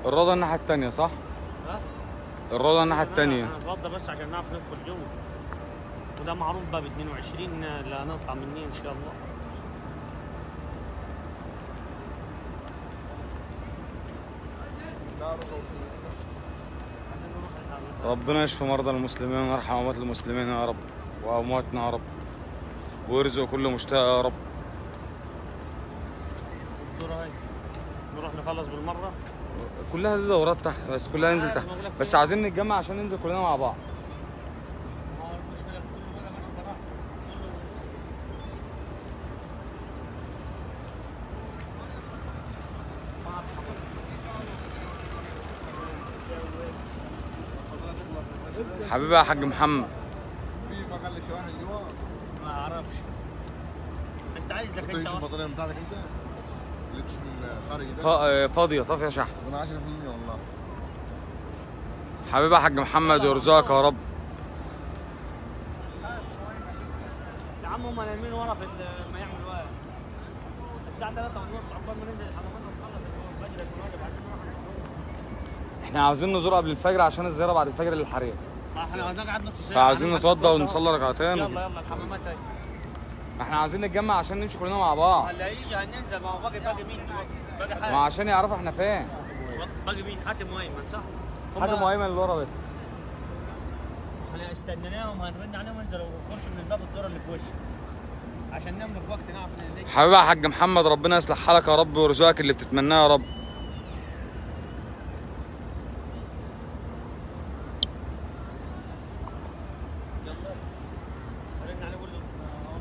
الروضه الناحيه التانية صح ها الروضه الناحيه التانية انا اتوضى بس عشان نعرف ندخل جوه وده معروف بقى ب 22 لا نطلع مني ان شاء الله عشان نروح الحمام. ربنا يشفي مرضى المسلمين ويرحم اموات المسلمين يا رب وامواتنا يا رب ويرزق كل مشتاق يا رب الدورة هاي نروح نخلص بالمره كلها دي دورات تحت بس كلها ننزل تحت بس عايزين نتجمع عشان ننزل كلنا مع بعض ما هو المشكله في كل بقى ماشي براحته حبيبي يا حاج محمد في محل شواحن جوا ما اعرفش انت عايز لك انت تعيش واحد. البطاريه بتاعتك انت لبس من الخارجي ف... ده آه، فاضيه طافيه شحن انا 10% والله حبيبي يا حاج محمد ويرزقك يا رب يا عم هم نايمين ورا في ال- ما يعمل واحد الساعه 3 ونص عقبال ما ننزل الحمامات ونخلص الفجر الواجب عشان نروح نتجوز. احنا عاوزين نزور قبل الفجر عشان الزياره بعد الفجر للحريق احنا هنقعد نص ساعه فعاوزين هنلحق نتوضى نتوضى. ونصلي ركعتين يلا يلا الحمامات هاي احنا عاوزين نتجمع عشان نمشي كلنا مع بعض هلا يجي هننزل ما هو باقي باقي مين دلوقتي؟ باقي ما حاتم عشان يعرفوا احنا فين باقي مين حاتم وايمن صح؟ هم- حاجه مهمه اللي ورا بس احنا استنيناهم هنرن عليهم وينزلوا يخشوا من الباب الدور اللي في وشك عشان نملك وقت نعرف نيجي حبيبي يا حاج محمد ربنا يصلح حالك يا رب ويرزقك اللي بتتمناه يا رب يلا رن عليه قول له آه،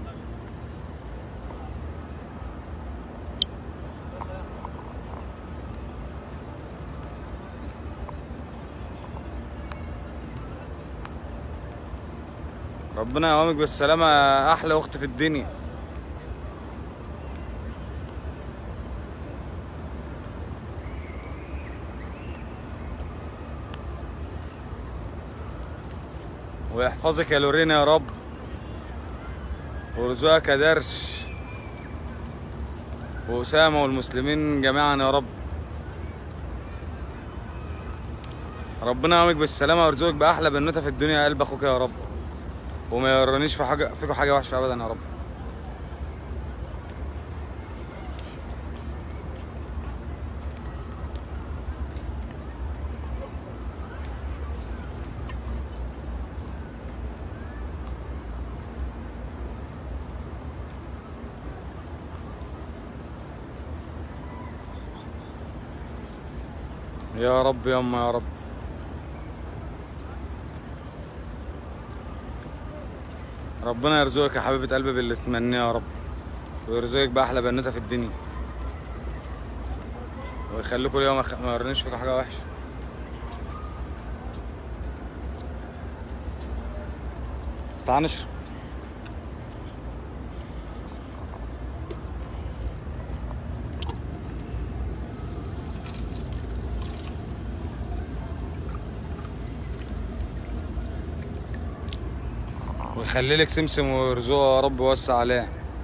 ربنا يقومك بالسلامه احلى اخت في الدنيا ويحفظك يا لورينا يا رب ويرزقك يا درش وأسامة والمسلمين جميعا يا رب ربنا يقومك بالسلامة ويرزقك بأحلى بنوتة في الدنيا قلب أخوك يا رب وما يرنيش في حاجة فيكم حاجة وحشة أبدا يا رب يا رب يا أما يا رب ربنا يرزقك يا حبيبة قلبي باللي تمنيه يا رب ويرزقك بأحلى بنوتة في الدنيا ويخليكوا اليوم أخ... ما يرنيش فيكوا حاجة وحشة تعال نشرب ويخلي لك سمسم ويرزقه يا رب ويوسع عليه